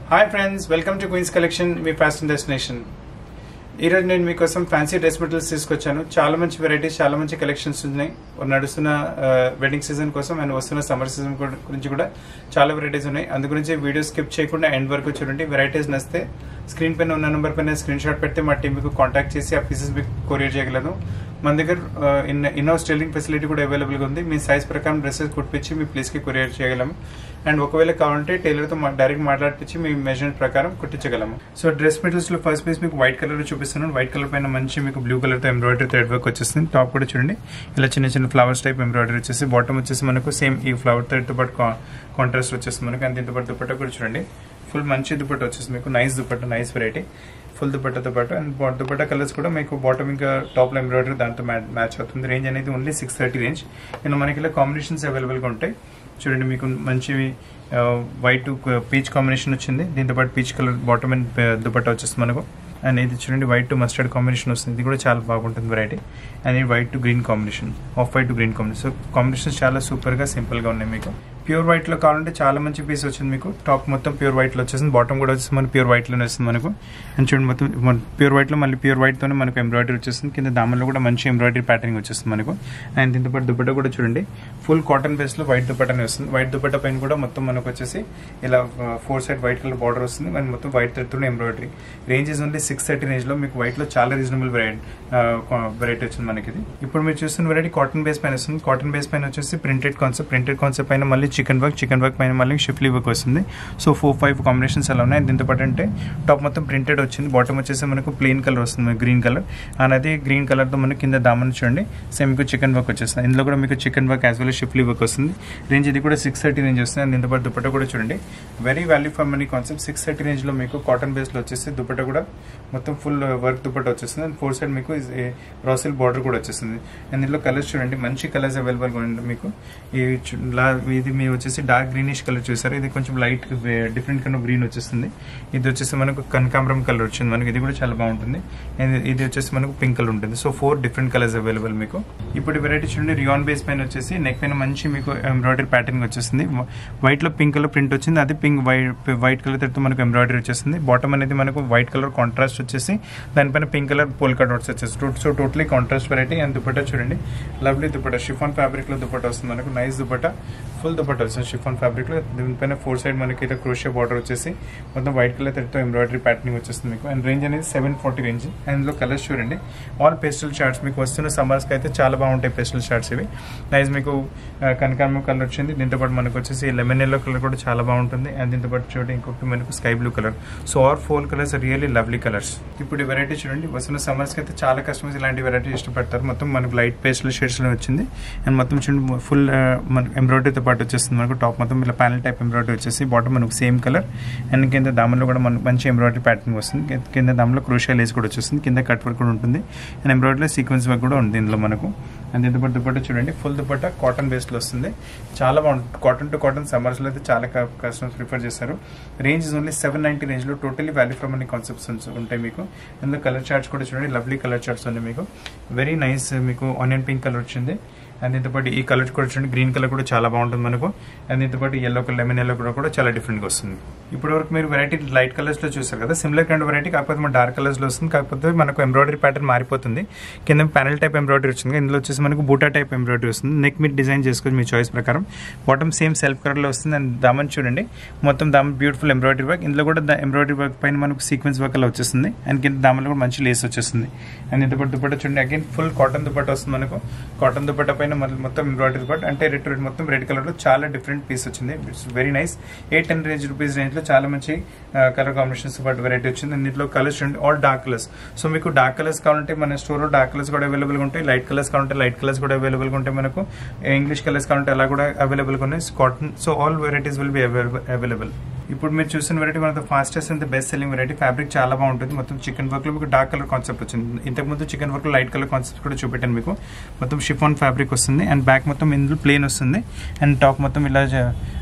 hi friends welcome to Queens Collection మీ fashion destination ఈరోజు నేను మీకోసం ఫ్యాన్సీ డ్రెస్ మెటీరియల్స్ తీసుకొచ్చాను చాలా మంచి వెరైటీస్ చాలా మంచి కలెక్షన్స్ ఉన్నాయి నడుస్తున్న వెడ్డింగ్ సీజన్ కోసం అండ్ వస్తున్న సమ్మర్ సీజన్ గురించి కూడా చాలా వెరైటీస్ ఉన్నాయి అందు గురించి వీడియో స్కిప్ చేయకుండా ఎండ్ వరకు చూడండి వెరైటీస్ నస్తే స్క్రీన్ పైన ఉన్న నెంబర్ పైన స్క్రీన్ షాట్ పెడితే మా టీం మీకు కాంటాక్ట్ చేసి ఆ పీసెస్ మీకు కొరియర్ చేయగలదు మన దగ్గర ఇన్ ఇన్హౌస్ స్టైలింగ్ ఫెసిలిటీ కూడా అవైలబుల్గా ఉంది మీ సైజ్ ప్రకారం డ్రెస్సెస్ కుట్టించి మీ ప్లేస్కి కొరియర్ చేయగలము అండ్ ఒకవేళ కావాలంటే టైలర్తో డైరెక్ట్ మాట్లాడిపించి మీ మెజర్మెంట్ ప్రకారం కుట్టించగలము సో డ్రెస్ మెటీరియల్స్లో ఫస్ట్ పీస్ మీకు వైట్ కలర్ చూపిస్తున్నాను వైట్ కలర్ పైన మంచి మీకు బ్లూ కలర్తో ఎంబ్రాయిడరీ థ్రెడ్ వర్క్ వచ్చేస్తుంది టాప్ కూడా చూడండి ఇలా చిన్న చిన్న ఫ్లవర్స్ టైప్ ఎంబ్రాయిడరీ వచ్చేసి బాటమ్ వచ్చేసి మనకు సేమ్ ఈ ఫ్లవర్ థ్రెడ్తో పాటు కాంట్రాస్ట్ వచ్చేసి మనకు అంత దీంతో పాటు దుపట్టా కూడా చూడండి ఫుల్ మంచి దుపట్ట వచ్చేసి మీకు nice dupatta nice variety full దుపట్టతో పాటు అండ్ దుపట్టా కలర్స్ కూడా మీకు బాటమ్ ఇంకా టాప్ లో ఎంబ్రాయిడరీ దాంతో మ్యాచ్ అవుతుంది రేంజ్ అనేది only six thirty range and మనకి ఇలా కాంబినేషన్స్ అవైలబుల్గా ఉంటాయి చూడండి మీకు మంచి వైట్ పీచ్ కాంబినేషన్ వచ్చింది దీంతో పాటు peach colour bottom and dupatta వచ్చేస్తుంది మనకు అండ్ ఇది చూడండి వైట్ టు మస్టర్డ్ కాంబినేషన్ వస్తుంది ఇది కూడా చాలా బాగుంటుంది వెరైటీ అండ్ ఇది white to green combination of white to green combination so combinations చాలా సూపర్గా సింపుల్గా ఉన్నాయి మీకు ప్యూర్ వైట్లో కావాలంటే చాలా మంచి పీస్ వచ్చింది మీకు టాప్ మొత్తం ప్యూర్ వైట్లో వచ్చేసింది బాటమ్ కూడా వచ్చేసి మన ప్యూర్ వైట్లోనే వస్తుంది మనకు అండ్ చూడండి మొత్తం ప్యూర్ వైట్లో మళ్ళీ ప్యూర్ వైట్తోనే మనకు ఎంబ్రాయిడరీ వచ్చేస్తుంది కింద దామల్లో కూడా మంచి ఎంబ్రాయిడరీ ప్యాటర్నింగ్ వచ్చేస్తుంది మనకు అండ్ దీంతో పాటు దుపట్ట కూడా చూడండి ఫుల్ కాటన్ బేస్లో వైట్ దుపట్టనే వస్తుంది వైట్ దుపట్ట పైన కూడా మొత్తం మనకు వచ్చేసి ఇలా four side white colour border వస్తుంది అండ్ మొత్తం వైట్ థ్రెడ్తోనే embroidery ranges only six thirty రేంజ్లో మీకు వైట్లో చాలా రీజనబుల్ వెరైటీ వెరైటీ వచ్చింది మనకి ఇది ఇప్పుడు మీరు చూస్తున్న వెరైటీ కాటన్ బేస్ పైన వస్తుంది కాటన్ బేస్ పైన వచ్చేసి ప్రింటెడ్ కాన్సెప్ట్ ప్రింటెడ్ కాన్సెప్ట్ పైన మళ్ళీ చికెన్ వర్క్ చికెన్ వర్క్ పైన మళ్ళీ షిఫ్లీ వర్క్ వస్తుంది సో ఫోర్ ఫైవ్ కాంబినేషన్స్ అలా ఉన్నాయి దీంతో పాటు అంటే టాప్ మొత్తం ప్రింటెడ్ వచ్చింది బాటమ్ వచ్చేసి మనకు ప్లెయిన్ కలర్ వస్తుంది గ్రీన్ కలర్ అనేది గ్రీన్ కలర్తో మనకి కింద దామని చూడండి సేమ్ మీకు చికెన్ వర్క్ వచ్చేస్తుంది ఇందులో కూడా మీకు chikan work as well schiffli work వస్తుంది రేంజ్ ఇది కూడా సిక్స్ థర్టీ రేంజ్ వస్తుంది అండ్ దీంతో పాటు దుపట్ట కూడా చూడండి very value for money concept six thirty రేంజ్లో మీకు కాటన్ బేస్లో వచ్చేసి దుపట్ట కూడా మొత్తం ఫుల్ వర్క్ దుపట్ట వచ్చేస్తుంది అండ్ ఫోర్ సైడ్ మీకు రాసిల్ బార్డర్ కూడా వచ్చేస్తుంది అండ్ ఇందులో కలర్స్ చూడండి మంచి కలర్స్ అవైలబుల్గా ఉంది మీకు ఇది మీ వచ్చేసి డార్క్ గ్రీనిష్ కలర్ చూసారు ఇది కొంచెం లైట్ డిఫరెంట్ కలర్ గ్రీన్ వచ్చేస్తుంది ఇది వచ్చేసి మనకు కనకాంబరం కలర్ వచ్చింది మనకి ఇది కూడా చాలా బాగుంటుంది ఇది వచ్చేసి మనకు పింక్ కలర్ ఉంటుంది so four different colours available మీకు ఇప్పుడు వెరైటీ చూడండి రియాన్ బేస్ పైన వచ్చేసి నెక్ పైన మంచి మీకు ఎంబ్రాయిడరీ ప్యాటర్న్ వచ్చేసింది వైట్ లో పింక్ కలర్ ప్రింట్ వచ్చింది అది పింక్ వైట్ వైట్ కలర్ తర్వాత మనకు ఎంబ్రాయిడరీ వచ్చేసింది బాటమ్ అనేది మనకు వైట్ కలర్ కాంట్రాస్ట్ వచ్చేసి దానిపైన పింక్ కలర్ పోల్కా డాట్స్ వచ్చేసి so totally contrast variety and dupatta చూడండి లవ్లీ దుపట్టా షిఫాన్ ఫ్యాబ్రిక్ లో దుపట్టా వస్తుంది మనకు నైస్ దుపట్టా ఫుల్ దుపట్టా వస్తుంది షిఫాన్ ఫ్యాబ్రిక్ లో దీనిపైన ఫోర్ సైడ్ మనకి అయితే క్రోషియా బార్డర్ వచ్చేసి మొత్తం వైట్ కలర్ తో ఎంబ్రాయిడరీ ప్యాటర్నింగ్ వచ్చేస్తుంది మీకు అండ్ రేంజ్ అనేది సెవెన్ ఫార్టీ రేంజ్ అండ్ ఇందులో కలర్స్ చూడండి ఆల్ పేస్టల్ షార్ట్స్ మీకు వస్తున్న సమ్మర్స్కి అయితే చాలా బాగుంటాయి పేస్టల్ షార్ట్స్ ఇవి నైస్ మీకు కనకాంబరం కలర్ వచ్చింది దీంతో పాటు మనకు వచ్చేసి లెమన్ ఎల్లో కలర్ కూడా చాలా బాగుంటుంది అండ్ దీంతో పాటు చూడండి ఇంకొకటి మనకు sky blue colour so or four colours really lovely colours ఇప్పుడు ఈ వెరైటీ చూడండి వస్తున్న సమ్మర్స్కి అయితే చాలా కస్టమర్స్ ఇలాంటి వెరైటీ ఇష్టపడతారు మొత్తం మనకు లైట్ పేస్టల్ షేడ్స్లో వచ్చింది అండ్ మొత్తం చూడండి ఫుల్ మనకు ఎంబ్రాయిడరీతో పాటు వచ్చేస్తుంది మనకు టాప్ మొత్తం ఇలా ప్యానల్ టైప్ ఎంబ్రాయిడరీ వచ్చేసి బాటమ్ మనకు సేమ్ కలర్ అండ్ కింద దామలో కూడా మనకు మంచి ఎంబ్రాయిడరీ ప్యాటర్న్ వస్తుంది కింద దామలో క్రోషియా లేస్ కూడా వచ్చేస్తుంది కింద కట్ వర్క్ కూడా ఉంటుంది అండ్ ఎంబ్రాయిడరీ సీక్వెన్స్ వర్క్ కూడా ఉంది ఇందులో మనకు అండ్ దీంతో పాటు దుపట్టా చూడండి ఫుల్ దుపట్టా కాటన్ బేస్లో వస్తుంది చాలా బాగుంటుంది కాటన్ టు కాటన్ సమ్మర్స్లో అయితే చాలా కస్టమర్స్ ప్రిఫర్ చేస్తారు రేంజ్ ఓన్లీ సెవెన్ నైంటీ రేంజ్లో టోటలీ వాల్యూ ఫ్రమ్ అన్ని కాన్సెప్ట్స్ ఉంటాయి మీకు ఇందులో కలర్ చార్ట్స్ కూడా చూడండి లవ్లీ కలర్ చార్ట్స్ ఉన్నాయి మీకు వెరీ నైస్ మీకు ఆనియన్ పింక్ కలర్ వచ్చింది అండ్ దీంతో పాటు ఈ కలర్ కూడా చూడండి గ్రీన్ కలర్ కూడా చాలా బాగుంటుంది మనకు అండ్ దీంతో పాటు ఎల్లో కలర్ లెమన్ ఎల్లో కూడా కూడా చాలా డిఫరెంట్గా వస్తుంది ఇప్పటి వరకు మీరు వెరైటీ లైట్ కలర్స్లో చూసారు కదా సిమిలర్ కైండ్ వెరైటీ కాకపోతే మన డార్క్ కలర్స్లో వస్తుంది కాకపోతే మనకు ఎంబ్రాయిడరీ ప్యాటర్న్ మారిపోతుంది కింద ప్యానల్ టైప్ ఎంబ్రాయిడరీ వచ్చింది ఇందులో వచ్చేసి మనకు బూటా టైప్ ఎంబ్రాయిడరీ వస్తుంది నెక్ మీద డిజైన్ చేసుకోవచ్చు మీ చాయిస్ ప్రకారం బాటమ్ సేమ్ సెల్ఫ్ కలర్లో వస్తుంది అండ్ దామన్ చూడండి మొత్తం దామన్ బ్యూటిఫుల్ ఎంబ్రాయిడరీ వర్క్ ఇందులో కూడా ఎంబ్రాయిడరీ వర్క్ పైన మనకు సీక్వెన్స్ వర్క్ అలా వచ్చేస్తుంది అండ్ కింద దామన్లో కూడా మంచి లేస్ వచ్చేస్తుంది అండ్ ఇంత పాటు దుపట్ట చూడండి అగైన్ ఫుల్ కాటన్ దుపట్ట వస్తుంది మనకు కాటన్ దుపట్ట పైన మొత్తం ఎంబ్రాయిడరీ దుపట్ట అంటే రెడ్ రెడ్ మొత్తం రెడ్ కలర్లో చాలా డిఫరెంట్ పీస్ వచ్చింది it's very nice eight ten range rupees రేంజ్లో చాలా మంచి కలర్ కాంబినేషన్స్ పాటు వెరైటీ వచ్చింది ఇందులో కలర్స్ చూడండి ఆల్ డార్క్ కలర్స్ సో మీకు డార్క్ కలర్స్ కావాలంటే మన స్టోర్లో డార్క్ కలర్స్ కూడా అవైలబుల్గా ఉంటాయి లైట్ కలర్స్ కావాలంటే లైట్ కలర్స్ కూడా అవైలబుల్గా ఉంటాయి మనకు ఇంగ్లీష్ కలర్స్ కావాలంటే అలా కూడా అవైలబుల్గా ఉన్నాయి cotton so all varieties will be available ఇప్పుడు మీరు చూసిన variety one of the fastest and the best selling variety fabric చాలా బాగుంటుంది మొత్తం చికెన్ వర్క్ లో మీకు డార్క్ కలర్ కాన్సెప్ట్ వచ్చింది ఇంతకుముందు chikan work light colour concept కూడా చూపెట్టాను మీకు మొత్తం షిఫాన్ ఫ్యాబ్రిక్ వస్తుంది అండ్ బ్యాక్ మొత్తం ఇందులో ప్లేన్ వస్తుంది అండ్ టాప్ మొత్తం ఇలా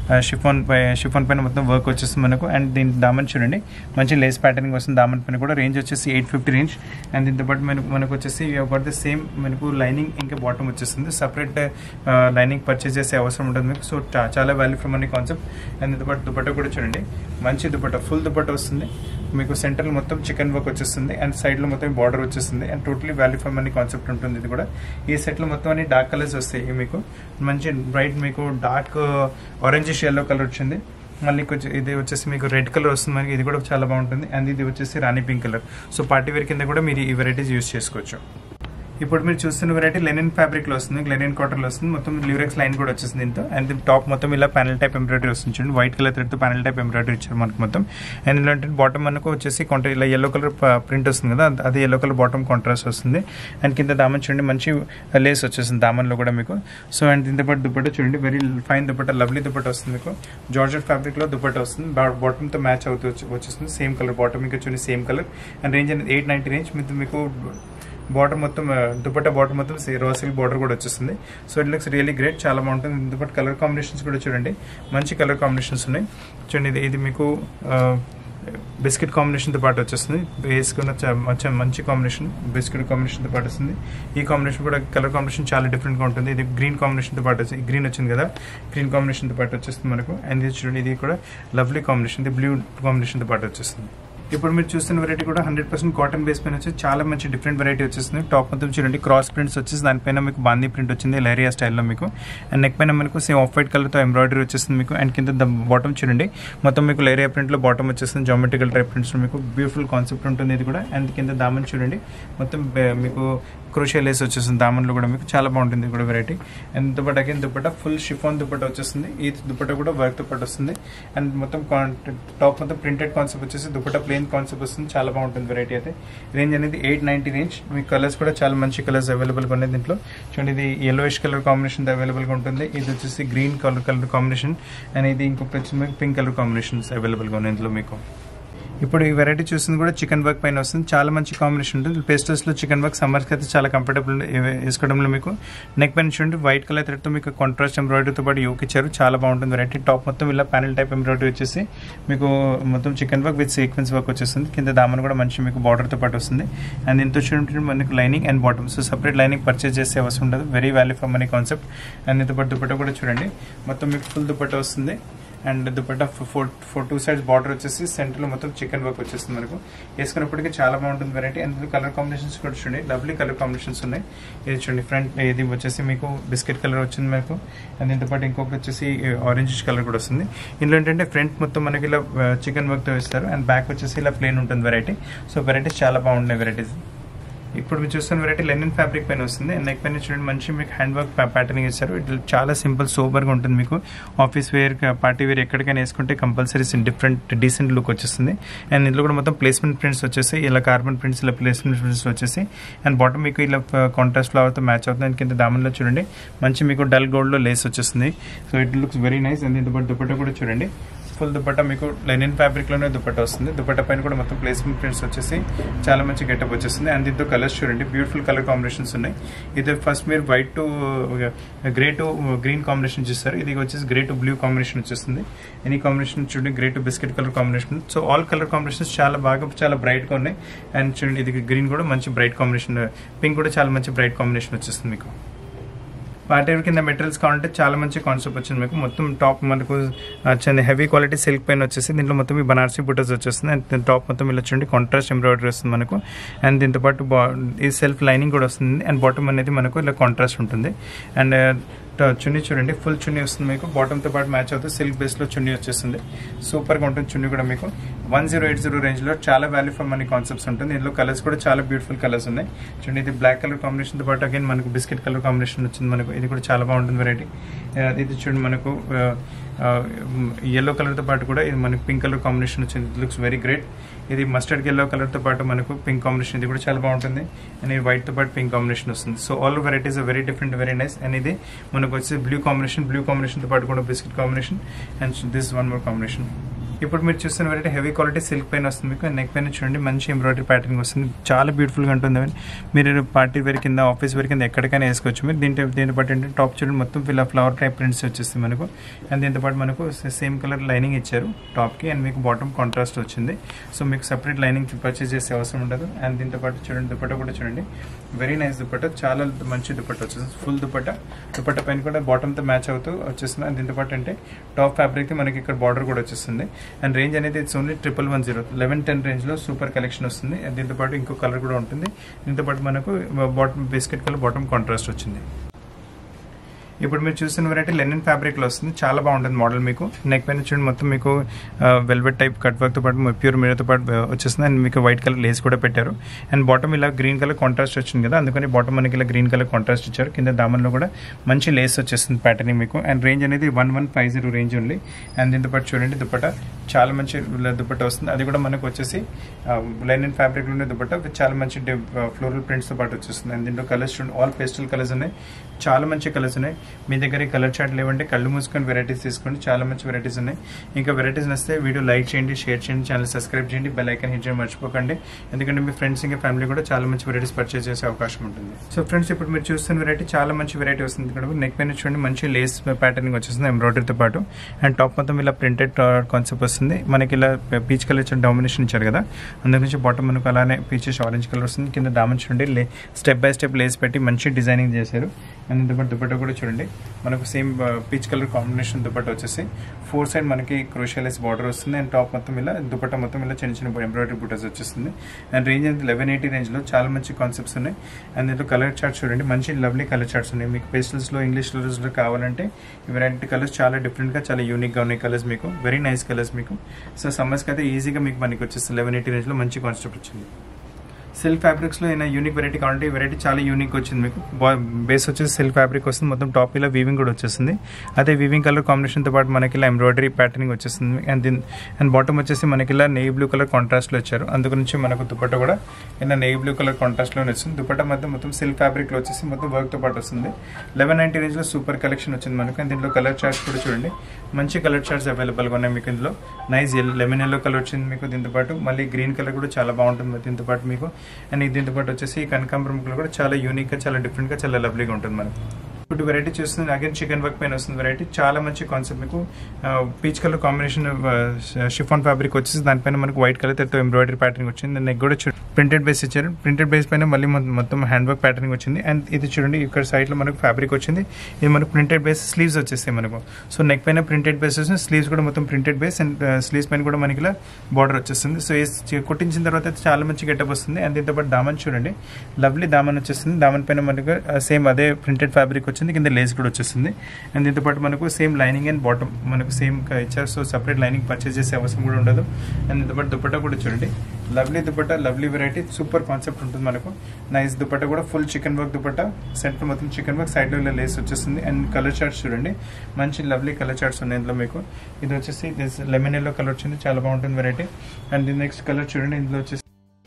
షిఫాన్ పై షిఫాన్ పైన మొత్తం వర్క్ వచ్చేస్తుంది మనకు అండ్ దీని దామన్ చూడండి మంచి లేస్ ప్యాటర్నింగ్ వస్తుంది దామన్ పైన కూడా రేంజ్ వచ్చేసి ఎయిట్ ఫిఫ్టీ రేంజ్ అండ్ దీంతో పాటు మనకు మనకు వచ్చేసి గట్ ద సేమ్ మనకు లైనింగ్ ఇంకా బాటమ్ వచ్చేస్తుంది సపరేట్ లైనింగ్ పర్చేస్ చేసే అవసరం ఉంటుంది మీకు సో చాలా వాల్యూ ఫ్రమ్ అనే కాన్సెప్ట్ అండ్ దీంతో పాటు దుపట్ట కూడా చూడండి మంచి దుపట్ట ఫుల్ దుపట్ట వస్తుంది మీకు సెంటర్ మొత్తం చికెన్ వర్క్ వచ్చేస్తుంది అండ్ సైడ్ లో మొత్తం బార్డర్ వచ్చేస్తుంది అండ్ టోటలీ వాల్యూ ఫ్రమ్ అనే కాన్సెప్ట్ ఉంటుంది ఇది కూడా ఈ సెట్ లో మొత్తం అన్ని డార్క్ కలర్స్ వస్తాయి మీకు మంచి బ్రైట్ మీకు డార్క్ ఆరెంజిష్ ఎల్లో కలర్ వచ్చింది మళ్ళీ కొంచెం ఇది వచ్చేసి మీకు రెడ్ కలర్ వస్తుంది మనకి ఇది కూడా చాలా బాగుంటుంది అండ్ ఇది వచ్చేసి rani pink colour so party wear కింద కూడా మీరు ఈ వెరైటీస్ యూస్ చేసుకోవచ్చు ఇప్పుడు మీరు చూస్తున్న వెరైటీ లెనిన్ ఫ్యాబ్రిక్ లో వస్తుంది లెనిన్ కాటన్ లో వస్తుంది మొత్తం లివరెక్స్ లైన్ కూడా వచ్చేసింది దీంతో అండ్ టాప్ మొత్తం ఇలా ప్యానల్ టైప్ ఎంబ్రాయిడరీ వస్తుంది చూడండి వైట్ కలర్ థ్రెడ్ తో ప్యానల్ టైప్ ఎంబ్రాయిడరీ ఇచ్చారు మనకు మొత్తం అండ్ ఇలాంటి బాటమ్ మనకు వచ్చేసి కొంట ఇలా ఎల్లో కలర్ ప్రింట్ వస్తుంది కదా అది ఎల్లో కలర్ బాటమ్ కాంట్రాస్ట్ వస్తుంది అండ్ కింద దామన్ చూడండి మంచి లేస్ వచ్చేసింది దామన్ లో కూడా మీకు సో అండ్ దీంతో పాటు దుపట్ట చూడండి very fine dupatta lovely dupatta వస్తుంది మీకు జార్జెట్ ఫ్యాబ్రిక్ లో దుపట్ట వస్తుంది బాటమ్ తో మ్యాచ్ అవుతూ వచ్చేస్తుంది సేమ్ కలర్ బాటమ్ ఇంకా చూడండి సేమ్ కలర్ అండ్ రేంజ్ అనేది ఎయిట్ నైన్టీ రేంజ్ మీకు మీకు బార్డర్ మొత్తం దుపట్టా బార్డర్ మొత్తం రోసిల్ బార్డర్ కూడా వచ్చేస్తుంది so it looks really great చాలా బాగుంటుంది దుపట్ట కలర్ కాంబినేషన్స్ కూడా చూడండి మంచి కలర్ కాంబినేషన్స్ ఉన్నాయి చూడండి ఇది ఇది మీకు బిస్కెట్ కాంబినేషన్తో పాటు వచ్చేస్తుంది వేసుకున్న మంచి మంచి కాంబినేషన్ బిస్కెట్ కాంబినేషన్తో పాటు వస్తుంది ఈ కాంబినేషన్ కూడా కలర్ కాంబినేషన్ చాలా డిఫరెంట్గా ఉంటుంది ఇది గ్రీన్ కాంబినేషన్తో పాటు వచ్చింది గ్రీన్ వచ్చింది కదా గ్రీన్ కాంబినేషన్తో పాటు వచ్చేస్తుంది మనకు అండ్ ఇది చూడండి ఇది కూడా లవ్లీ కాంబినేషన్ ఇది బ్లూ కాంబినేషన్తో పాటు వచ్చేస్తుంది ఇప్పుడు మీరు చూస్తున్న వెరైటీ కూడా హండ్రెడ్ పర్సెంట్ కాటన్ బేస్ పైన వచ్చి చాలా మంచి డిఫరెంట్ వెరైటీ వచ్చేస్తుంది టాప్ మొత్తం చూడండి క్రాస్ ప్రింట్స్ వచ్చేసి దానిపైన మీకు బాందీ ప్రింట్ వచ్చింది లైరియా స్టైల్లో మీకు అండ్ నెక్ పైన మనకు సేమ్ ఆఫ్ వైట్ కలర్తో ఎంబ్రాయిడరీ వచ్చేస్తుంది మీకు అండ్ కింద బాటమ్ చూడండి మొత్తం మీకు లైరియా ప్రింట్లో బాటమ్ వచ్చేస్తుంది జామెట్రికల్ టైప్ ప్రింట్స్ మీకు బ్యూటిఫుల్ కాన్సెప్ట్ ఉంటుంది ఇది కూడా అండ్ కింద దామన్ చూడండి మొత్తం మీకు క్రోషియా లేస్ వచ్చేస్తుంది దామన్లో కూడా మీకు చాలా బాగుంటుంది ఇది కూడా variety and dupatta again dupatta full chiffon dupatta వచ్చేస్తుంది ఈ దుపట్ట కూడా వర్క్తో పాటు వస్తుంది అండ్ మొత్తం టాప్ మొత్తం ప్రింటెడ్ కాన్సెప్ట్ వచ్చేసి దుపట్ట ప్లేన్ కాన్సెప్ట్ వస్తుంది చాలా బాగుంటుంది వెరైటీ అయితే రేంజ్ అనేది ఎయిట్ నైన్టీ రేంజ్ మీ కలర్స్ కూడా చాలా మంచి కలర్స్ అవైలబుల్గా ఉన్నాయి దీంట్లో చూడండి ఇది ఎల్లోయిష్ కలర్ కాంబినేషన్ అవైలబుల్గా ఉంటుంది ఇది వచ్చేసి green colour colour combination and ఇది ఇంకొక వచ్చి పింక్ కలర్ కాంబినేషన్స్ అవైలబుల్గా ఉన్నాయి ఇందులో మీకు ఇప్పుడు ఈ వెరైటీ చూసింది కూడా చికెన్ వర్క్ పైన వస్తుంది చాలా మంచి కాంబినేషన్ ఉంటుంది పేస్టల్స్ లో చికెన్ వర్క్ సమ్మర్కి అయితే చాలా కంఫర్టబుల్ వేసుకోవడంలో మీకు నెక్ పైన చూడండి వైట్ కలర్ థ్రెడ్తో మీకు కాంట్రాస్ట్ ఎంబ్రాయిడరీతో పాటు యోక్ ఇచ్చారు చాలా బాగుంటుంది వెరైటీ టాప్ మొత్తం ఇలా ప్యానల్ టైప్ ఎంబ్రాయిడరీ వచ్చేసి మీకు మొత్తం chikan work with sequence work వచ్చేస్తుంది కింద దామన్ కూడా మంచి మీకు బార్డర్తో పాటు వస్తుంది అండ్ ఇంత చూడండి మనకు lining and bottom so separate lining purchase చేసే అవసరం ఉండదు very value for money concept and ఇంత పాటు దుపట్ట కూడా చూడండి మొత్తం మీకు ఫుల్ దుపట్ట వస్తుంది and dupatta four four two sides border వచ్చేసి సెంటర్లో మొత్తం చికెన్ వర్క్ వచ్చేస్తుంది మనకు వేసుకున్నప్పటికీ చాలా బాగుంటుంది వెరైటీ అండ్ కలర్ కాంబినేషన్స్ కూడా చూడండి లవ్లీ కలర్ కాంబినేషన్స్ ఉన్నాయి ఇది చూడండి ఫ్రంట్ ఇది వచ్చేసి మీకు బిస్కెట్ కలర్ వచ్చింది మనకు అండ్ దీంతో పాటు ఇంకొకటి వచ్చేసి ఆరెంజ్ కలర్ కూడా వస్తుంది ఇందులో ఏంటంటే ఫ్రంట్ మొత్తం మనకి ఇలా చికెన్ వర్క్తో వేస్తారు అండ్ బ్యాక్ వచ్చేసి ఇలా ప్లేన్ ఉంటుంది వెరైటీ సో వెరైటీస్ చాలా బాగున్నాయి వెరైటీస్ ఇప్పుడు మీరు చూస్తున్న వెరైటీ లెనిన్ ఫ్యాబ్రిక్ పైన వస్తుంది నెక్ పైన చూడండి మంచి మీకు హ్యాండ్ వర్క్ ప్యాటర్నింగ్ ఇచ్చారు ఇట్లా చాలా సింపుల్ సూపర్గా ఉంటుంది మీకు ఆఫీస్ వేర్ పార్టీ వేర్ ఎక్కడికైనా వేసుకుంటే కంపల్సరీ డిఫరెంట్ డీసెంట్ లుక్ వచ్చేస్తుంది అండ్ ఇందులో కూడా మొత్తం ప్లేస్మెంట్ ప్రింట్స్ వచ్చేసి ఇలా కార్బన్ ప్రింట్స్ ఇలా ప్లేస్మెంట్ ప్రింట్స్ వచ్చేసి అండ్ బాటమ్ మీకు ఇలా కాంట్రాస్ట్ ఫ్లవర్తో మ్యాచ్ అవుతుంది అండ్ కింద దామన్లో చూడండి మంచి మీకు డల్ గోల్డ్లో లేస్ వచ్చేస్తుంది so it looks very nice and దీంతో పాటు దుపట్ట కూడా చూడండి ఫుల్ దుపట్టా మీకు లెనిన్ ఫ్యాబ్రిక్ లోనే దుపట్టా వస్తుంది దుపట్టా పైన కూడా మొత్తం ప్లేస్మెంట్ ప్రింట్స్ వచ్చేసి చాలా మంచి గెటప్ వచ్చేస్తుంది అండ్ దీంతో కలర్స్ చూడండి బ్యూటిఫుల్ కలర్ కాంబినేషన్స్ ఉన్నాయి ఇది ఫస్ట్ మీరు white to grey to green combination చూస్తారు ఇది వచ్చేసి గ్రే టు బ్లూ కాంబినేషన్ వచ్చేస్తుంది ఎనీ కాంబినేషన్ చూడండి grey to biscuit colour combination so all colour combinations చాలా బాగా చాలా బ్రైట్ గా ఉన్నాయి అండ్ చూడండి ఇది గ్రీన్ కూడా మంచి బ్రైట్ కాంబినేషన్ పింక్ కూడా చాలా మంచి బ్రైట్ కాంబినేషన్ వచ్చేస్తుంది మీకు వాటి కింద మెటీరియల్స్ కావాలంటే చాలా మంచి కాన్సెప్ట్ వచ్చింది మీకు మొత్తం టాప్ మనకు వచ్చింది హెవీ క్వాలిటీ సిల్క్ పైన వచ్చేసి దీంట్లో మొత్తం ఈ బనారసీ బుటస్ వచ్చేస్తుంది అండ్ టాప్ మొత్తం ఇలా చూడండి కాంట్రాస్ట్ ఎంబ్రాయిడరీ వస్తుంది మనకు అండ్ దీంతో పాటు ఈ సెల్ఫ్ లైనింగ్ కూడా వస్తుంది అండ్ బాటమ్ అనేది మనకు ఇలా కాంట్రాస్ట్ ఉంటుంది అండ్ చున్నీ చూడండి ఫుల్ చున్నీ వస్తుంది మీకు బాటమ్తో పాటు మ్యాచ్ అవుతుంది సిల్క్ బేస్లో చున్నీ వచ్చేస్తుంది సూపర్గా ఉంటుంది చున్నీ కూడా మీకు వన్ జీరో ఎయిట్ జీరో రేంజ్లో చాలా వాల్యూ ఫర్ మనీ కాన్సెప్ట్స్ ఉంటుంది ఇందులో కలర్స్ కూడా చాలా బ్యూటిఫుల్ కలర్స్ ఉన్నాయి చూడండి ఇది బ్లాక్ కలర్ కాంబినేషన్తో పాటు అగైన్ మనకు బిస్కెట్ కలర్ కాంబినేషన్ వచ్చింది మనకు ఇది కూడా చాలా బాగుంటుంది వెరైటీ ఇది చూడండి మనకు ఎల్లో కలర్తో పాటు కూడా ఇది మనకు పింక్ కలర్ కాంబినేషన్ వచ్చింది ఇట్ లుక్స్ వెరీ గ్రేట్ ఇది మస్టర్డ్ ఎల్లో కలర్తో పాటు మనకు పింక్ కాంబినేషన్ ఇది కూడా చాలా బాగుంటుంది అండ్ ఇది వైట్తో పాటు పింక్ కాంబినేషన్ వస్తుంది so all varieties very different very nice and ఇది మనకు వచ్చి బ్లూ కాంబినేషన్ బ్లూ కాంబినేషన్తో పాటు కూడా biscuit combination and this one more combination ఇప్పుడు మీరు చూస్తున్న వెరైటీ హెవీ క్వాలిటీ సిల్క్ పైన వస్తుంది మీకు నెక్ పైన చూడండి మంచి ఎంబ్రాయిడరీ ప్యాటర్న్ వస్తుంది చాలా బ్యూటిఫుల్గా ఉంటుంది మీరు పార్టీ వేర్ కింద ఆఫీస్ వేర్ కింద ఎక్కడికైనా వేసుకోవచ్చు మీరు దీంట్లో దీంతో పాటు ఏంటంటే టాప్ చూడండి మొత్తం ఫిల్ ఫ్లవర్ టైప్ ప్రింట్స్ వచ్చేస్తుంది మనకు అండ్ దీంతో పాటు మనకు సేమ్ కలర్ లైనింగ్ ఇచ్చారు టాప్కి అండ్ మీకు బాటమ్ కాంట్రాస్ట్ వచ్చింది సో మీకు సపరేట్ లైనింగ్ పర్చేస్ చేసే అవసరం ఉండదు అండ్ దీంతో పాటు చూడండి దుపట్టా కూడా చూడండి వెరీ నైస్ దుపట్టా చాలా మంచి దుపట్టా వచ్చేస్తుంది ఫుల్ దుపట్టా దుపట్టా పైన కూడా బాటమ్తో మ్యాచ్ అవుతూ వచ్చేస్తుంది అండ్ దీంతో పాటు అంటే టాప్ ఫ్యాబ్రిక్ మనకి ఇక్కడ బార్డర్ కూడా వచ్చేస్తుంది అండ్ రేంజ్ అనేది it's only triple one zero eleven ten రేంజ్లో సూపర్ కలెక్షన్ వస్తుంది అండ్ దీంతో పాటు ఇంకో కలర్ కూడా ఉంటుంది దీంతో పాటు మనకు bottom biscuit colour bottom contrast వచ్చింది ఇప్పుడు మీరు చూసిన వెరైటీ లెనిన్ ఫ్యాబ్రిక్లో వస్తుంది చాలా బాగుంటుంది మోడల్ మీకు నెక్ పైన చూడండి మొత్తం మీకు వెల్వెట్ టైప్ కట్ వర్క్తో పాటు ప్యూర్ మీరతో పాటు వచ్చేస్తుంది అండ్ మీకు వైట్ కలర్ లేస్ కూడా పెట్టారు అండ్ బాటమ్ ఇలా గ్రీన్ కలర్ కాంట్రాస్ట్ వచ్చింది కదా అందుకని బాటమ్ మనకి ఇలా గ్రీన్ కలర్ కాంట్రాస్ట్ ఇచ్చారు కింద దామన్లో కూడా మంచి లేస్ వచ్చేస్తుంది ప్యాటర్న్ మీకు అండ్ రేంజ్ అనేది one one five zero range ఉంది అండ్ దీంతో పాటు చూడండి దుపట్ట చాలా మంచి దుపట్ట వస్తుంది అది కూడా మనకు వచ్చేసి లెనిన్ ఫ్యాబ్రిక్ ఉండే దుపట్ట చాలా మంచి ఫ్లోరల్ ప్రింట్స్తో పాటు వచ్చేస్తుంది అండ్ దీంట్లో కలర్స్ చూడండి ఆల్ పేస్టల్ కలర్స్ ఉన్నాయి చాలా మంచి కలర్స్ ఉన్నాయి మీ దగ్గర ఈ కలర్ చార్ట్ లేవంటే కళ్ళు మూసుకొని వెరైటీస్ తీసుకోండి చాలా మంచి వెరైటీస్ ఉన్నాయి ఇంకా వెరైటీస్ నస్తే వీడియో లైక్ చేయండి షేర్ చేయండి ఛానల్ సబ్స్క్రైబ్ చేయండి బెల్ ఐకన్ హిట్ చేయడం మర్చిపోకండి ఎందుకంటే మీ ఫ్రెండ్స్ ఇంకా ఫ్యామిలీ కూడా చాలా మంచి వెరైటీస్ పర్చేస్ చేసే అవకాశం ఉంటుంది సో ఫ్రెండ్స్ ఇప్పుడు మీరు చూస్తున్న వెరైటీ చాలా మంచి వెరైటీ వస్తుంది ఇక్కడ నెక్ పైన చూడండి మంచి లేస్ ప్యాటర్నింగ్ వచ్చేస్తుంది ఎంబ్రాయిడరీతో పాటు అండ్ టాప్ మొత్తం ఇలా ప్రింటెడ్ కాన్సెప్ట్ వస్తుంది మనకి ఇలా పీచ్ కలర్ ఇచ్చిన డామినేషన్ ఇచ్చారు కదా అందుకు నుంచి బాటమ్ మనకు అలానే పీచెస్ ఆరెంజ్ కలర్ వస్తుంది కింద డామన్ చూడండి స్టెప్ బై స్టెప్ లేస్ పెట్టి మంచి డిజైనింగ్ చేశారు అండ్ దీంతో పాటు దుపట్టా కూడా చూడండి మనకు same peach colour combination dupatta వచ్చేసి ఫోర్ సైడ్ మనకి క్రోషియలెస్ బార్డర్ వస్తుంది అండ్ టాప్ మొత్తం ఇలా దుపట్టా మొత్తం ఇలా చిన్న చిన్న ఎంబ్రాయిడరీ బుటర్స్ వచ్చేస్తుంది అండ్ రేంజ్ అనేది లెవెన్ ఎయిటీ రేంజ్లో చాలా మంచి కాన్సెప్ట్స్ ఉన్నాయి అండ్ దీంట్లో కలర్ చార్ట్స్ చూడండి మంచి లవ్లీ కలర్ చార్ట్స్ ఉన్నాయి మీకు పేస్టల్స్లో ఇంగ్లీష్ కలర్స్లో కావాలంటే ఈ వెరైటీ కలర్స్ చాలా డిఫరెంట్గా చాలా యూనిక్గా ఉన్నాయి కలర్స్ మీకు వెరీ నైస్ కలర్స్ మీకు సో సమ్మర్స్కి అయితే ఈజీగా మీకు మనకి వచ్చేస్తుంది లెవెన్ ఎయిటీ రేంజ్లో మంచి కాన్సెప్ట్ వచ్చింది సిల్క్ ఫ్యాబ్రిక్స్లో ఏమైనా యూనిక్ వెరైటీ కావాలంటే ఈ వెరైటీ చాలా యూనిక్ వచ్చింది మీకు బేస్ వచ్చేసి సిల్క్ ఫ్యాబ్రిక్ వస్తుంది మొత్తం టాప్ ఇలా వీవింగ్ కూడా వచ్చేస్తుంది అదే వీవింగ్ కలర్ కాంబినేషన్తో పాటు మనకి ఇలా ఎంబ్రాయిడరీ ప్యాటర్నింగ్ వచ్చేస్తుంది అండ్ దీని అండ్ బాటమ్ వచ్చేసి మనకి ఇలా నెయ్యి బ్లూ కలర్ కాంట్రాస్ట్లో వచ్చారు అందు గురించి మనకు దుపట్ట కూడా ఇలా నెయ్యి బ్లూ కలర్ కాంట్రాస్ట్లోనే వస్తుంది దుపట్ట మధ్య మొత్తం సిల్క్ ఫ్యాబ్రిక్లో వచ్చేసి మొత్తం వర్క్తో పాటు వస్తుంది లెవెన్ నైన్టీ రేంజ్లో సూపర్ కలెక్షన్ వచ్చింది మనకు అండ్ దీంట్లో కలర్ చార్ట్స్ కూడా చూడండి మంచి కలర్ చార్ట్స్ అవైలబుల్గా ఉన్నాయి మీకు ఇందులో నైస్ లెమన్ ఎల్లో కలర్ వచ్చింది మీకు దీంతో పాటు మళ్ళీ గ్రీన్ కలర్ కూడా చాలా బాగుంటుంది దీంతో పాటు మీకు అండ్ దీంతో పాటు వచ్చేసి కనకాంబరం కూడా చాలా యూనిక్గా చాలా డిఫరెంట్గా చాలా లవ్లీగా ఉంటుంది మనకు ఇప్పుడు వెరైటీ చూస్తుంది అగైన్ చికెన్ వర్క్ పైన వస్తుంది వెరైటీ చాలా మంచి కాన్సెప్ట్ మీకు peach colour combination chiffon fabric వచ్చేసి దానిపైన మనకు వైట్ కలర్ తో ఎంబ్రాయిడరీ ప్యాటర్న్ వచ్చింది నెక్ కూడా ప్రింటెడ్ బేస్ ఇచ్చారు ప్రింటెడ్ బేస్ పైన మళ్ళీ మొత్తం హ్యాండ్ వర్క్ ప్యాటర్న్ వచ్చింది అండ్ ఇది చూడండి ఇక్కడ సైడ్ లో మనకు ఫ్యాబ్రిక్ వచ్చింది ఇది మనకు ప్రింటెడ్ బేస్ స్లీవ్స్ వచ్చేస్తాయి మనకు సో నెక్ పైన ప్రింటెడ్ బేస్ వస్తుంది స్లీవ్స్ కూడా మొత్తం ప్రింటెడ్ బేస్ అండ్ స్లీవ్స్ పైన కూడా మనకి ఇలా బార్డర్ వచ్చేస్తుంది సో కుట్టించిన తర్వాత అయితే చాలా మంచి గెటప్ వస్తుంది అండ్ దీంతో పాటు దామన్ చూడండి లవ్లీ దామన్ వచ్చేస్తుంది దామన్ పైన మనకు సేమ్ అదే ప్రింటెడ్ ఫ్యాబ్రిక్ వచ్చింది కింద లేస్ కూడా వచ్చేస్తుంది అండ్ దీంతో పాటు మనకు సేమ్ లైనింగ్ అండ్ బాటమ్ మనకు సేమ్ ఇచ్చారు సో సపరేట్ లైనింగ్ పర్చేస్ చేసే అవసరం కూడా ఉండదు అండ్ దీంతో పాటు దుపట్టా కూడా చూడండి lovely dupatta lovely variety super concept ఉంటుంది మనకు నైస్ దుపట్టా కూడా full chikan work dupatta centre మొత్తం చికెన్ వర్క్ సైడ్ లో లేస్ వచ్చేస్తుంది అండ్ కలర్ చార్ట్స్ చూడండి మంచి లవ్లీ కలర్ చార్ట్స్ ఉన్నాయి ఇందులో మీకు ఇది వచ్చేసి లెమన్ ఎల్లో కలర్ వచ్చింది చాలా బాగుంటుంది వెరైటీ అండ్ దీని నెక్స్ట్ కలర్ చూడండి ఇందులో వచ్చేసి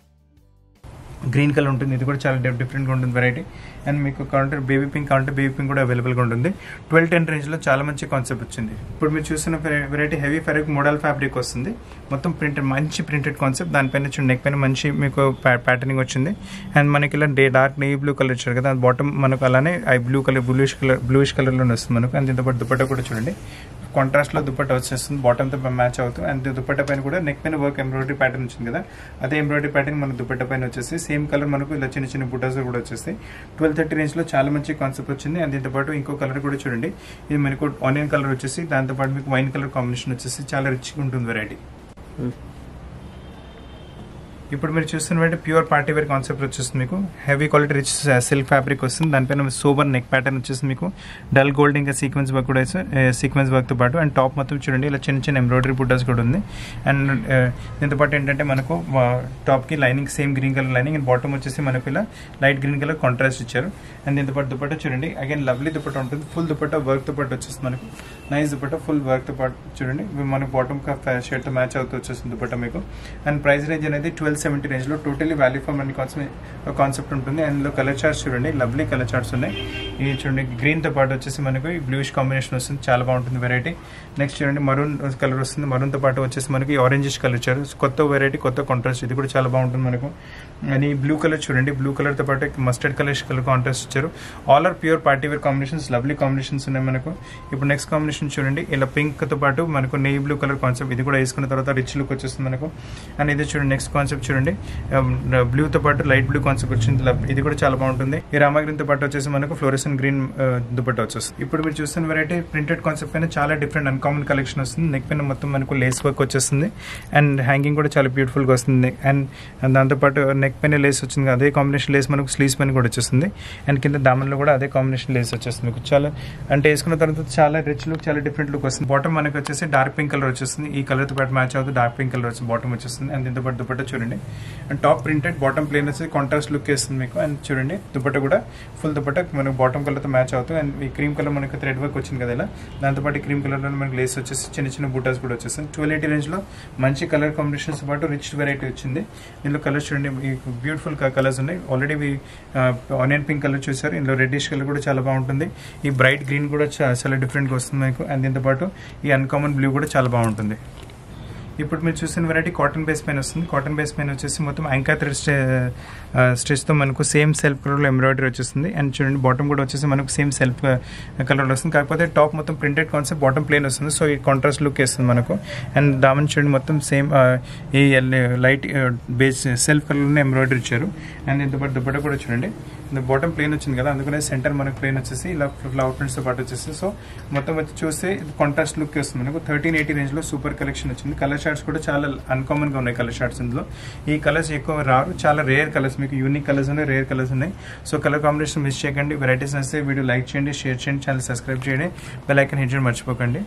గ్రీన్ కలర్ ఉంటుంది ఇది కూడా చాలా డిఫరెంట్గా ఉంటుంది వెరైటీ అండ్ మీకు counter baby pink counter baby pink కూడా అవైలబుల్గా ఉంటుంది ట్వెల్వ్ టెన్ రేంజ్లో చాలా మంచి కాన్సెప్ట్ వచ్చింది ఇప్పుడు మీరు చూసిన వెరైటీ హెవీ ఫెరిక్ మోడల్ ఫ్యాబ్రిక్ వస్తుంది మొత్తం ప్రింటెడ్ మంచి ప్రింటెడ్ కాన్సెప్ట్ దానిపైన చూడండి నెక్ పైన మంచి మీకు ప్యాటర్నింగ్ వచ్చింది అండ్ మనకి ఇలా డే డార్క్ నెయ్యి బ్లూ కలర్ ఇచ్చారు కదా బాటమ్ మనకు అలానే ఐ blue colour bluish colour bluish కలర్లోనే వస్తుంది మనకు అండ్ దీంతో పాటు దుపట్టా కూడా చూడండి కాంట్రాస్ట్ లో దుపట్టా వచ్చేస్తుంది బాటమ్ తో మ్యాచ్ అవుతూ అండ్ దుపట్టా పైన కూడా నెక్ పైన వర్క్ ఎంబ్రాయిడరీ ప్యాటర్న్ వచ్చింది కదా అదే ఎంబ్రాయిడరీ ప్యాటర్న్ మన దుపట్టా పైన వచ్చేసి సేమ్ కలర్ మనకు ఇలా చిన్న చిన్న బుటాస్ కూడా వచ్చేస్తాయి ట్వెల్వ్ థర్టీ రేంజ్ లో చాలా మంచి కాన్సెప్ట్ వచ్చింది అండ్ దీంతో పాటు ఇంకో కలర్ కూడా చూడండి ఇది మనకు ఆనియన్ కలర్ వచ్చేసి దాంతో పాటు మీకు వైన్ కలర్ కాంబినేషన్ వచ్చేసి చాలా రిచ్గా ఉంటుంది వెరైటీ ఇప్పుడు మీరు చూస్తున్న ప్యూర్ పార్టీ వేర్ కాన్సెప్ట్ వచ్చేస్తుంది మీకు heavy quality rich silk fabric వస్తుంది దానిపైన సూపర్ నెక్ ప్యాటర్న్ వచ్చేసి మీకు డల్ గోల్డ్ ఇంకా సీక్వెన్స్ వర్క్ కూడా సీక్వెన్స్ వర్క్తో పాటు అండ్ టాప్ మొత్తం చూడండి ఇలా చిన్న చిన్న ఎంబ్రాయిడరీ బుడ్డాస్ కూడా ఉంది అండ్ దీంతో పాటు ఏంటంటే మనకు టాప్కి lining same green colour lining and bottom వచ్చేసి మనకు ఇలా లైట్ గ్రీన్ కలర్ కాంట్రాస్ట్ ఇచ్చారు అండ్ దీంతో పాటు దుపట్టా చూడండి అగైన్ లవ్లీ దుపట్టా ఉంటుంది ఫుల్ దుపట్టా వర్క్తో పాటు వచ్చేస్తుంది మనకు నైస్ దుపట్టా ఫుల్ వర్క్తో పాటు చూడండి మనకు బాటమ్ షర్ట్తో మ్యాచ్ అవుతూ వచ్చేస్తుంది దుపట్టా మీకు అండ్ ప్రైస్ రేంజ్ అనేది ట్వెల్వ్ సెవెంటీ రేంజ్లో totally value for money concept concept ఉంటుంది అందులో కలర్ చార్ట్స్ చూడండి లవ్లీ కలర్ చార్ట్స్ ఉన్నాయి ఈ చూడండి గ్రీన్తో పాటు వచ్చేసి మనకు ఈ బ్లూయిష్ కాంబినేషన్ వస్తుంది చాలా బాగుంటుంది వెరైటీ నెక్స్ట్ చూడండి మరూన్ కలర్ వస్తుంది మరూన్తో పాటు వచ్చేసి మనకి ఆరెంజిష్ కలర్ ఇచ్చారు కొత్త వెరైటీ కొత్త కాంట్రాస్ట్ ఇది కూడా చాలా బాగుంటుంది మనకు అండ్ ఈ బ్లూ కలర్ చూడంండి బ్లూ కలర్తో పాటు మస్టర్డ్ కలర్ కలర్ కాంట్రాస్ట్ ఇచ్చారు all are pure party wear combinations lovely combinations ఉన్నాయి మనకు ఇప్పుడు నెక్స్ట్ కాంబినేషన్ చూడండి ఇలా పింక్తో పాటు మనకు నెయ్యి బ్లూ కలర్ కాన్సెప్ట్ ఇది కూడా వేసుకున్న తర్వాత రిచ్ లుక్ వచ్చేస్తుంది మనకు అండ్ ఇది చూడండి నెక్స్ట్ కాన్సెప్ట్ చూడండి బ్లూతో పాటు లైట్ బ్లూ కాన్సెప్ట్ వచ్చింది లవ్- ఇది కూడా చాలా బాగుంటుంది ఈ రామగ్రీన్తో పాటు వచ్చేసి మనకు ఫ్లోరెసన్ గ్రీన్ దుపట్టా వచ్చేస్తుంది ఇప్పుడు మీరు చూస్తున్న వెరైటీ ప్రింటెడ్ కాన్సెప్ట్ పైన చాలా డిఫరెంట్ అన్కామన్ కలెక్షన్ వస్తుంది నెక్ పైన మొత్తం మనకు లేస్ వర్క్ వచ్చేస్తుంది అండ్ హ్యాంగింగ్ కూడా చాలా బ్యూటిఫుల్ గా వస్తుంది అండ్ దాంతోపాటు నెక్ పైన లేస్ వచ్చింది కదా, అదే కాంబినేషన్ లేస్ మనకు స్లీవ్స్ పైన కూడా వచ్చేస్తుంది అండ్ కింద దామన్లో కూడా అదే కాంబినేషన్ లేస్ వచ్చేస్తుంది మీకు చాలా అంటే వేసుకున్న తర్వాత చాలా రిచ్ లుక్ చాలా డిఫరెంట్ లుక్ వస్తుంది బాటమ్ మనకి వచ్చేసి డార్క్ పింక్ కలర్ వచ్చేస్తుంది ఈ కలర్ తో పాటు మ్యాచ్ అవుతుంది డార్క్ పింక్ కలర్ వచ్చి బాటమ్ వచ్చేస్తుంది అండ్ దీంతో పాటు దుపట్టా చూడండి and top printed bottom plain వచ్చేసి కాంట్రాస్ట్ లుక్ వేస్తుంది మీకు అండ్ చూడండి దుపట్టా కూడా ఫుల్ దుపట్టా మనకు బాటమ్ కలర్ తో మ్యాచ్ అవుతుంది అండ్ ఈ క్రీమ్ కలర్ మనకి థ్రెడ్ వర్క్ వచ్చింది కదా ఇలా దాంతో పాటు క్రీమ్ కలర్ లో మనకి లేస్ వచ్చేసి చిన్న చిన్న బూటాస్ కూడా వచ్చేస్తుంది ట్వెల్వ్ ఎయిటీ రేంజ్ లో మంచి కలర్ కాంబినేషన్స్ పాటు రిచ్ వెరైటీ వచ్చింది ఇందులో కలర్స్ చూడండి బ్యూటిఫుల్ కలర్స్ ఉన్నాయి ఆల్రెడీ ఆనియన్ పింక్ కలర్ చూసారు ఇందులో రెడ్డిష్ కలర్ కూడా చాలా బాగుంటుంది ఈ బ్రైట్ గ్రీన్ కూడా చా- చాలా డిఫరెంట్ గా వస్తుంది మీకు అండ్ దీంతో పాటు ఈ అన్కామన్ బ్లూ కూడా చాలా బాగుంటుంది ఇప్పుడు మీరు చూసిన వెరైటీ కాటన్ బేస్ పైన వస్తుంది కాటన్ బేస్ పైన వచ్చేసి మొత్తం యాంకా థ్రెడ్ స్టిచ్తో మనకు సేమ్ సెల్ఫ్ కలర్లో ఎంబ్రాయిడరీ వచ్చేస్తుంది అండ్ చూడండి బాటమ్ కూడా వచ్చేసి మనకు సేమ్ సెల్ఫ్ కలర్లో వస్తుంది కాకపోతే టాప్ మొత్తం ప్రింటెడ్ కాన్సెప్ట్ బాటమ్ ప్లేన్ వస్తుంది సో ఈ కాంట్రాస్ట్ లుక్ వేస్తుంది మనకు అండ్ దామన్ చూడండి మొత్తం సేమ్ ఈ లైట్ బేస్ సెల్ఫ్ కలర్లోనే ఎంబ్రాయిడరీ ఇచ్చారు అండ్ దీంతో పాటు దుపట్టా కూడా చూడండి బాటమ్ ప్లేన్ వచ్చింది కదా అందుకనే సెంటర్ మనకు ప్లేన్ వచ్చేసి ఇలా ఫ్లవర్ ప్రింట్స్ తో పాటు వచ్చేసి సో మొత్తం వచ్చి చూస్తే కాంట్రాస్ట్ లుక్ వస్తుంది మనకు థర్టీన్ ఎయిటీ రేంజ్ లో సూపర్ కలెక్షన్ వచ్చింది కలర్ షార్ట్స్ కూడా చాలా అన్కామన్ గా ఉన్నాయి కలర్ షార్ట్స్ ఇందులో ఈ కలర్స్ ఎక్కువ రారు చాలా రేర్ కలర్స్ మీకు యూనిక్ కలర్స్ ఉన్నాయి రేర్ కలర్స్ ఉన్నాయి సో కలర్ కాంబినేషన్ మిస్ చేయకండి వెరైటీస్ వస్తే వీడియో లైక్ చేయండి షేర్ చేయండి ఛానల్ సబ్స్క్రైబ్ చేయండి బెల్ ఐకన్ హిట్ చేయడం మర్చిపోకండి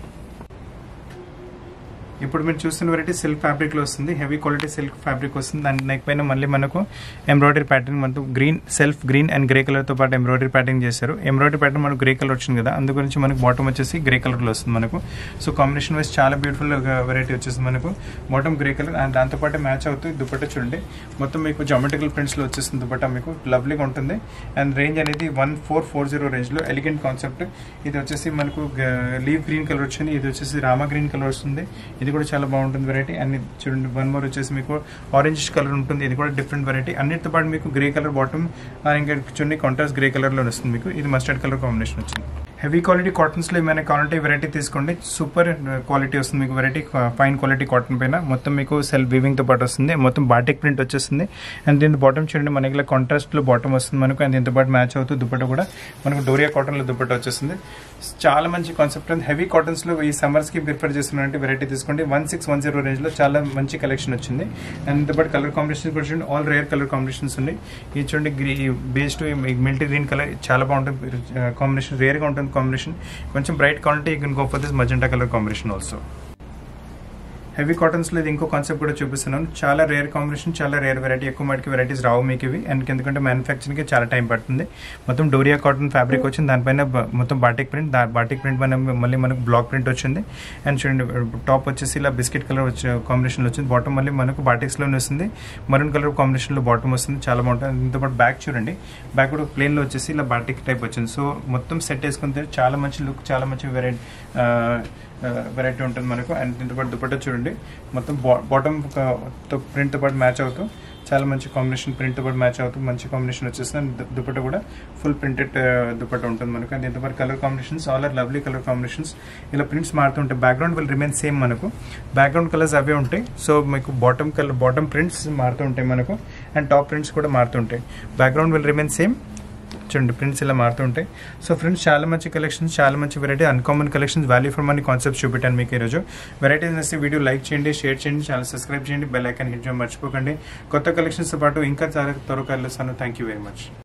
ఇప్పుడు మీరు చూస్తున్న వెరైటీ సిల్క్ ఫ్యాబ్రిక్ లో వస్తుంది హెవీ క్వాలిటీ సిల్క్ ఫ్యాబ్రిక్ వస్తుంది దాని నెక్ పైన మళ్ళీ మనకు ఎంబ్రాయిడరీ ప్యాటర్న్ మనకు green self green and grey colour తో పాటు ఎంబ్రాయిడరీ ప్యాటర్న్ చేశారు ఎంబ్రాయిడరీ ప్యాటర్న్ మనకు గ్రే కలర్ వచ్చింది కదా అందు గురించి మనకు బాటమ్ వచ్చేసి గ్రే కలర్ లో వస్తుంది మనకు సో కాంబినేషన్ వైస్ చాలా బ్యూటిఫుల్ వెరైటీ వచ్చేసింది మనకు బాటమ్ గ్రే కలర్ అండ్ దాంతో పాటు మ్యాచ్ అవుతుంది దుపట్టా చూడండి మొత్తం మీకు జామెట్రికల్ ప్రింట్స్ లో వచ్చేస్తుంది దుపట్టా మీకు లవ్లీగా ఉంటుంది అండ్ రేంజ్ అనేది one four four zero range లో ఎలిగెంట్ కాన్సెప్ట్ ఇది వచ్చేసి మనకు లీవ్ గ్రీన్ కలర్ వచ్చింది ఇది వచ్చేసి రామా గ్రీన్ కలర్ వస్తుంది ఇది కూడా చాలా బాగుంటుంది వెరైటీ అండ్ ఇది చూడండి వన్ మోర్ వచ్చేసి మీకు ఆరెంజ్ కలర్ ఉంటుంది ఇది కూడా డిఫరెంట్ వెరైటీ అన్నిటితో పాటు మీకు గ్రే కలర్ బాటమ్ ఇంకా చూడండి కాంట్రాస్ట్ గ్రే కలర్ లో వస్తుంది మీకు ఇది మస్టర్డ్ కలర్ కాంబినేషన్ వచ్చింది హెవీ క్వాలిటీ కాటన్స్ లో ఏమైనా కావాలంటే వెరైటీ తీసుకోండి సూపర్ క్వాలిటీ వస్తుంది మీకు వెరైటీ ఫైన్ క్వాలిటీ కాటన్ పైన మొత్తం మీకు సెల్ఫ్ వీవింగ్ తో పాటు వస్తుంది మొత్తం బాటిక్ ప్రింట్ వచ్చేస్తుంది అండ్ దీని బాటమ్ చూడండి మనకి ఇలా కాంట్రాస్ట్ లో బాటమ్ వస్తుంది మనకు అండ్ దీంతో పాటు మ్యాచ్ అవుతూ దుపట్ట కూడా మనకు డోరియా కాటన్ లో దుపట్ట వచ్చేస్తుంది చాలా మంచి కాన్సెప్ట్ అండ్ హెవీ కాటన్స్ లో ఈ సమ్మర్స్ కి ప్రిఫర్ చేస్తున్నట్టు వెరైటీ తీసుకోండి one six one zero range లో చాలా మంచి కలెక్షన్ వచ్చింది అండ్ దీంతో పాటు కలర్ కాంబినేషన్ కూడా చూడండి ఆల్ రేర్ కలర్ కాంబినేషన్స్ ఉన్నాయి ఇది చూడండి grey base to military green colour చాలా బాగుంటుంది కాంబినేషన్ రేర్ గా ఉంటుంది కాంబినేషన్ కొంచెం bright quality you can go for this magenta colour combination also heavy cottons లో ఇది ఇంకో కాన్సెప్ట్ కూడా చూపిస్తున్నాను చాలా రేర్ కాంబినేషన్ చాలా రేర్ వెరైటీ ఎక్కువ మటుకి వెరైటీస్ రావు మీకు ఇవి అండ్ ఎందుకంటే మ్యానుఫ్యాక్చరింగ్ కి చాలా టైం పడుతుంది మొత్తం డోరియా కాటన్ ఫ్యాబ్రిక్ వచ్చింది దానిపైన బ- మొత్తం బాటిక్ ప్రింట్ దా బాటిక్ ప్రింట్ పైన మళ్ళీ మనకు బ్లాక్ ప్రింట్ వచ్చింది అండ్ చూడండి టాప్ వచ్చేసి ఇలా బిస్కెట్ కలర్ వచ్చే కాంబినేషన్ వచ్చింది బాటమ్ మళ్ళీ మనకు బాటిక్స్ లోనే వస్తుంది మరూన్ కలర్ కాంబినేషన్ లో బాటమ్ వస్తుంది చాలా బాగుంటుంది దీంతో పాటు బ్యాక్ చూడండి బ్యాక్ కూడా ప్లేన్ లో వచ్చేసి ఇలా బాటిక్ టైప్ వచ్చింది సో మొత్తం సెట్ వేసుకుంటే చాలా మంచి లుక్ చాలా మంచి వెరైటీ వెరైటీ ఉంటుంది మనకు అండ్ దీంతో పాటు దుపట్టా చూడండి మొత్తం బాటమ్ తో ప్రింట్ తో పాటు మ్యాచ్ అవుతూ చాలా మంచి కాంబినేషన్ ప్రింట్ తో పాటు మ్యాచ్ అవుతూ మంచి కాంబినేషన్ వచ్చేస్తుంది అండ్ దు- దుపట్టా కూడా ఫుల్ ప్రింటెడ్ దుపట్టా ఉంటుంది మనకు అండ్ దీంతో పాటు colour combinations all are lovely colour combinations ఇలా ప్రింట్స్ మారుతుంటాయి బ్యాక్గ్రౌండ్ విల్ రిమైన్ సేమ్ మనకు బ్యాక్గ్రౌండ్ కలర్స్ అవే ఉంటాయి సో మీకు బాటమ్ కలర్ బాటమ్ ప్రింట్స్ మారుతూ ఉంటాయి మనకు అండ్ టాప్ ప్రింట్స్ కూడా మారుతుంటాయి బ్యాక్గ్రౌండ్ విల్ రిమైన్ సేమ్ చూడండి ప్రింట్స్ ఇలా మారుతుంటాయి సో ఫ్రెండ్స్ చాలా మంచి కలెక్షన్స్ చాలా మంచి variety uncommon collections value for money concept చూపెట్టాను మీకు ఈరోజు వెరైటీస్ నచ్చి వీడియో లైక్ చేయండి షేర్ చేయండి ఛానల్ సబ్స్క్రైబ్ చేయండి బెల్ ఐకాన్ హిట్ చేయడం మర్చిపోకండి కొత్త కలెక్షన్స్ తో పాటు ఇంకా చాలా త్వరగా కలుస్తాను థ్యాంక్ యూ వెరీ మచ్